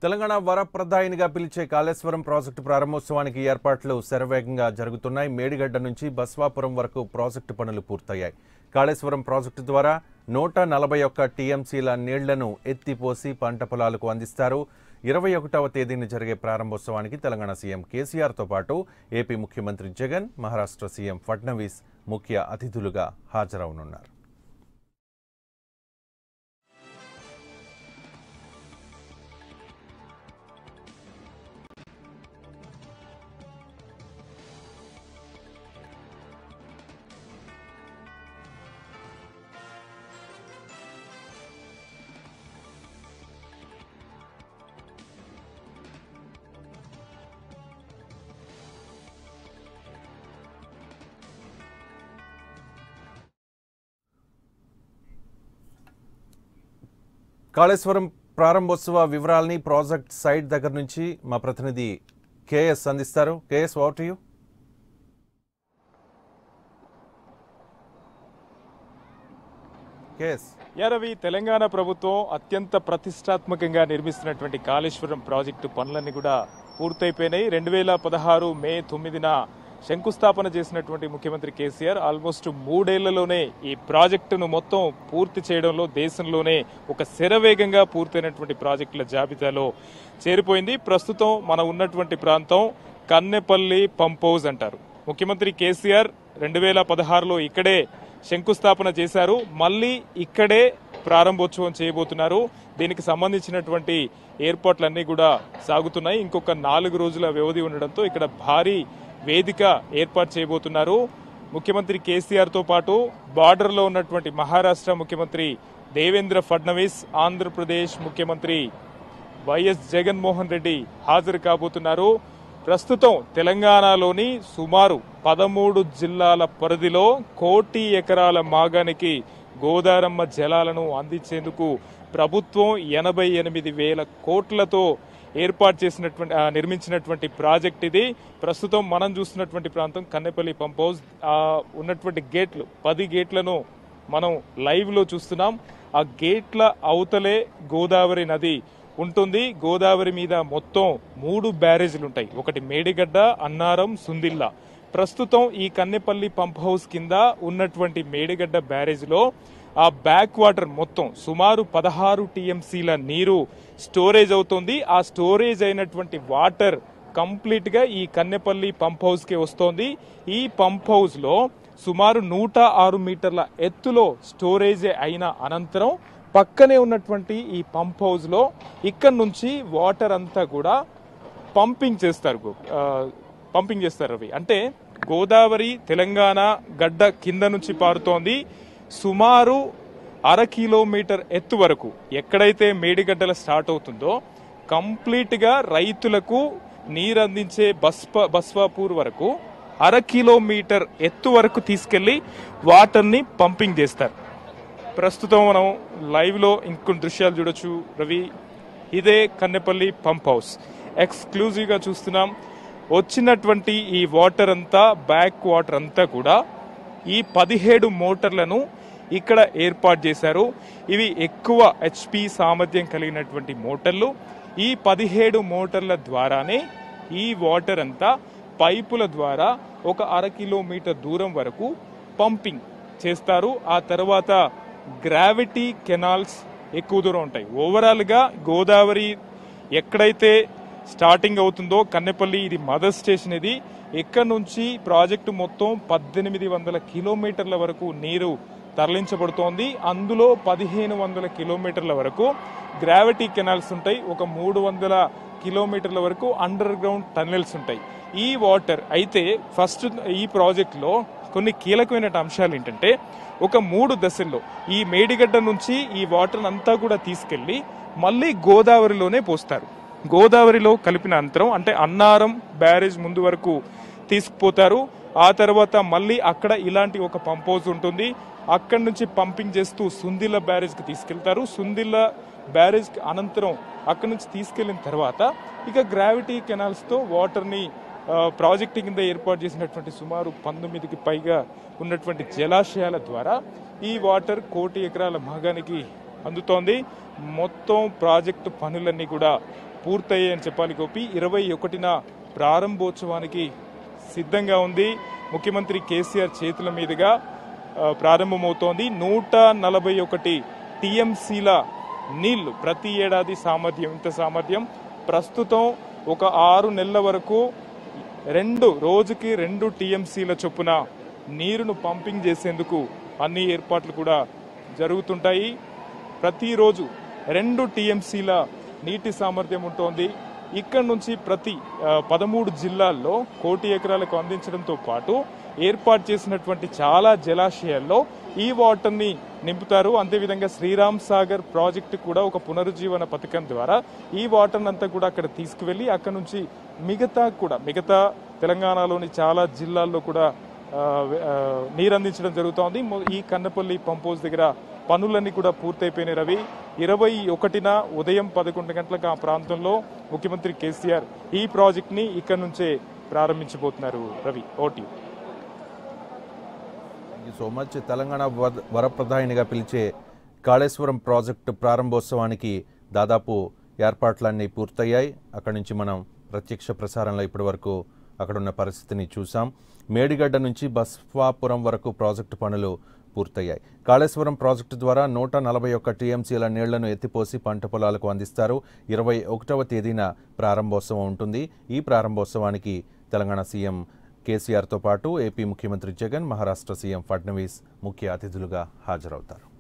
తెలంగాణ వరప్రదాయినిగా పిలిచే కాళేశ్వరం ప్రాజెక్టు ప్రారంభోత్సవానికి ఏర్పాట్లు శరవేగంగా జరుగుతున్నాయి మేడిగడ్డ నుంచి బస్వాపురం వరకు ప్రాజెక్టు పనులు పూర్తయ్యాయి కాళేశ్వరం ప్రాజెక్టు ద్వారా నూట నలభై ఒక్క టీఎంసీల నీళ్లను ఎత్తిపోసి పంట పొలాలకు అందిస్తారు ఇరవై ఒకటవ తేదీన జరిగే ప్రారంభోత్సవానికి తెలంగాణ సీఎం కేసీఆర్తో పాటు ఏపీ ముఖ్యమంత్రి జగన్ మహారాష్ట్ర సీఎం ఫడ్నవీస్ ముఖ్య అతిథులుగా హాజరవనున్నారు కాళేశ్వరం ప్రారంభోత్సవ వివరాల్ని ప్రాజెక్ట్ సైట్ దగ్గర నుంచి మా ప్రతినిధి కేఎస్ అందిస్తారు కేఎస్ వాట్ యూ కేఎస్ యారవి తెలంగాణ ప్రభుత్వం అత్యంత ప్రతిష్టాత్మకంగా నిర్మిస్తున్నటువంటి కాళేశ్వరం ప్రాజెక్టు పనులన్నీ కూడా పూర్తయిపోయినాయి రెండు వేల పదహారు మే తొమ్మిదిన శంకుస్థాపన చేసినటువంటి ముఖ్యమంత్రి కేసీఆర్ ఆల్మోస్ట్ మూడేళ్లలోనే ఈ ప్రాజెక్టును మొత్తం పూర్తి చేయడంలో దేశంలోనే ఒక శరవేగంగా పూర్తయినటువంటి ప్రాజెక్టుల జాబితాలో చేరిపోయింది ప్రస్తుతం మన ఉన్నటువంటి ప్రాంతం కన్నెపల్లి పంప్ హౌస్ అంటారు ముఖ్యమంత్రి కేసీఆర్ రెండు వేల పదహారులో ఇక్కడే శంకుస్థాపన చేశారు మళ్ళీ ఇక్కడే ప్రారంభోత్సవం చేయబోతున్నారు దీనికి సంబంధించినటువంటి ఏర్పాట్లన్నీ కూడా సాగుతున్నాయి ఇంకొక నాలుగు రోజుల వ్యవధి ఉండడంతో ఇక్కడ భారీ వేదిక ఏర్పాటు చేయబోతున్నారు ముఖ్యమంత్రి కేసీఆర్ తో పాటు బార్డర్ లో ఉన్నటువంటి మహారాష్ట్ర ముఖ్యమంత్రి దేవేంద్ర ఫడ్నవీస్ ఆంధ్రప్రదేశ్ ముఖ్యమంత్రి వైఎస్ జగన్మోహన్ రెడ్డి హాజరు కాబోతున్నారు ప్రస్తుతం తెలంగాణలోని సుమారు పదమూడు జిల్లాల పరిధిలో కోటి ఎకరాల మాగానికి గోదారమ్మ జలాలను అందించేందుకు ప్రభుత్వం ఎనభై ఎనిమిది వేల కోట్లతో ఏర్పాటు చేసినటువంటి ఆ, నిర్మించినటువంటి ప్రాజెక్ట్ ఇది ప్రస్తుతం మనం చూస్తున్నటువంటి ప్రాంతం కన్నెపల్లి పంప్ హౌస్ ఆ, ఉన్నటువంటి గేట్లు పది గేట్లను మనం లైవ్ లో చూస్తున్నాం ఆ గేట్ల అవతలే గోదావరి నది ఉంటుంది గోదావరి మీద మొత్తం మూడు బ్యారేజీలు ఉంటాయి ఒకటి మేడిగడ్డ అన్నారం సుందిల్లా ప్రస్తుతం ఈ కన్నెపల్లి పంప్ హౌస్ కింద ఉన్నటువంటి మేడిగడ్డ బ్యారేజ్లో ఆ బ్యాక్ వాటర్ మొత్తం సుమారు పదహారు టీఎంసీల నీరు స్టోరేజ్ అవుతుంది ఆ స్టోరేజ్ అయినటువంటి వాటర్ కంప్లీట్ గా ఈ కన్నెపల్లి పంప్ హౌస్ కి వస్తోంది ఈ పంప్ హౌస్ లో సుమారు నూట ఆరు మీటర్ల ఎత్తులో స్టోరేజ్ అయిన అనంతరం పక్కనే ఉన్నటువంటి ఈ పంప్ హౌస్ లో ఇక్కడ నుంచి వాటర్ అంతా కూడా పంపింగ్ చేస్తారు గు- ఆ, పంపింగ్ చేస్తారు అవి అంటే గోదావరి తెలంగాణ గడ్డ కింద నుంచి పారుతోంది సుమారు అర కిలోమీటర్ ఎత్తు వరకు ఎక్కడైతే మేడిగడ్డల స్టార్ట్ అవుతుందో కంప్లీట్ గా రైతులకు నీరు అందించే బస్ప బస్వాపూర్ వరకు అర కిలోమీటర్ ఎత్తు వరకు తీసుకెళ్లి వాటర్ని పంపింగ్ చేస్తారు ప్రస్తుతం మనం లైవ్ లో ఇంకొన్ని దృశ్యాలు చూడొచ్చు రవి ఇదే కన్నెపల్లి పంప్ హౌస్ ఎక్స్క్లూజివ్ గా చూస్తున్నాం వచ్చినటువంటి ఈ వాటర్ అంతా బ్యాక్ వాటర్ అంతా కూడా ఈ పదిహేడు మోటార్లను ఇక్కడ ఏర్పాటు చేశారు ఇవి ఎక్కువ హెచ్పి సామర్థ్యం కలిగినటువంటి మోటార్లు ఈ పదిహేడు మోటార్ల ద్వారానే ఈ వాటర్ అంతా పైపుల ద్వారా ఒక అర కిలోమీటర్ దూరం వరకు పంపింగ్ చేస్తారు ఆ తర్వాత గ్రావిటీ కెనాల్స్ ఎక్కువ దూరం ఉంటాయి ఓవరాల్ గా గోదావరి ఎక్కడైతే స్టార్టింగ్ అవుతుందో కన్నెపల్లి ఇది మదర్ స్టేషన్ ఇది ఇక్కడ నుంచి ప్రాజెక్టు మొత్తం పద్దెనిమిది వందల కిలోమీటర్ల వరకు నీరు తరలించబడుతోంది అందులో పదిహేను వందల కిలోమీటర్ల వరకు గ్రావిటీ కెనాల్స్ ఉంటాయి ఒక మూడు వందల కిలోమీటర్ల వరకు అండర్ గ్రౌండ్ టన్నెల్స్ ఉంటాయి ఈ వాటర్ అయితే ఫస్ట్ ఈ ప్రాజెక్టులో కొన్ని కీలకమైన అంశాలు ఏంటంటే ఒక మూడు దశల్లో ఈ మేడిగడ్డ నుంచి ఈ వాటర్ అంతా కూడా తీసుకెళ్లి మళ్ళీ గోదావరిలోనే పోస్తారు గోదావరిలో కలిపిన అంతరం అంటే అన్నారం బ్యారేజ్ ముందు వరకు తీసుకుపోతారు ఆ తర్వాత మళ్ళీ అక్కడ ఇలాంటి ఒక పంప్ హౌస్ ఉంటుంది అక్కడి నుంచి పంపింగ్ చేస్తూ సుందిల్ల బ్యారేజ్ కి తీసుకెళ్తారు సుందిల్ల బ్యారేజ్ కి అనంతరం అక్కడి నుంచి తీసుకెళ్లిన తర్వాత ఇక గ్రావిటీ కెనాల్స్ తో వాటర్ ని ఆ, ప్రాజెక్టు కింద ఏర్పాటు చేసినటువంటి సుమారు పంతొమ్మిదికి పైగా ఉన్నటువంటి జలాశయాల ద్వారా ఈ వాటర్ కోటి ఎకరాల భాగానికి అందుతోంది మొత్తం ప్రాజెక్టు పనులన్నీ కూడా పూర్తయ్యాయి అని చెప్పాలి గోపి ఇరవై ఒకటిన ప్రారంభోత్సవానికి సిద్ధంగా ఉంది ముఖ్యమంత్రి కేసీఆర్ చేతుల మీదుగా ఆ, ప్రారంభమవుతోంది నూట నలభై ఒకటి టీఎంసీల నీళ్లు ప్రతి ఏడాది సామర్థ్యం ఇంత సామర్థ్యం ప్రస్తుతం ఒక ఆరు నెలల వరకు రెండు రోజుకి రెండు టీఎంసీల చొప్పున నీరును పంపింగ్ చేసేందుకు అన్ని ఏర్పాట్లు కూడా జరుగుతుంటాయి ప్రతిరోజు రెండు టీఎంసీల నీటి సామర్థ్యం ఉంటోంది ఇక్కడ నుంచి ప్రతి ఆ, పదమూడు జిల్లాల్లో కోటి ఎకరాలకు అందించడంతో పాటు ఏర్పాటు చేసినటువంటి చాలా జలాశయాల్లో ఈ వాటర్ని నింపుతారు అంతేవిధంగా శ్రీరామ్ సాగర్ ప్రాజెక్టు కూడా ఒక పునరుజ్జీవన పథకం ద్వారా ఈ వాటర్ అంతా కూడా అక్కడ తీసుకువెళ్ళి అక్కడ నుంచి మిగతా కూడా మిగతా తెలంగాణలోని చాలా జిల్లాల్లో కూడా ఆ, ఆ, నీరు అందించడం జరుగుతోంది మొ- ఈ కన్నపల్లి పంప్ హౌస్ దగ్గర పనులన్నీ కూడా పూర్తయిపోయినాయి రవి ఇరవై ఒకటిన ఉదయం పదకొండు గంటలకు ఆ ప్రాంతంలో ముఖ్యమంత్రి కేసీఆర్ ఈ ప్రాజెక్ట్ ని ఇక్కడ నుంచే ప్రారంభించబోతున్నారు రవి ఓటీ thank you so much Telangana వర- వరప్రధానిగా పిలిచే కాళేశ్వరం ప్రాజెక్టు ప్రారంభోత్సవానికి దాదాపు ఏర్పాట్లన్నీ పూర్తయ్యాయి అక్కడి నుంచి మనం ప్రత్యక్ష ప్రసారంలో ఇప్పటివరకు అక్కడున్న పరిస్థితిని చూసాం మేడిగడ్డ నుంచి బస్వాపురం వరకు ప్రాజెక్టు పనులు పూర్తయ్యాయి కాళేశ్వరం ప్రాజెక్టు ద్వారా నూట నలభై ఒక్క టీఎంసీల నీళ్లను ఎత్తిపోసి పంట పొలాలకు అందిస్తారు ఇరవై ఒకటవ తేదీన ప్రారంభోత్సవం ఉంటుంది ఈ ప్రారంభోత్సవానికి తెలంగాణ సీఎం కేసీఆర్తో పాటు ఏపీ ముఖ్యమంత్రి జగన్ మహారాష్ట్ర సీఎం ఫడ్నవీస్ ముఖ్య అతిథులుగా హాజరవుతారు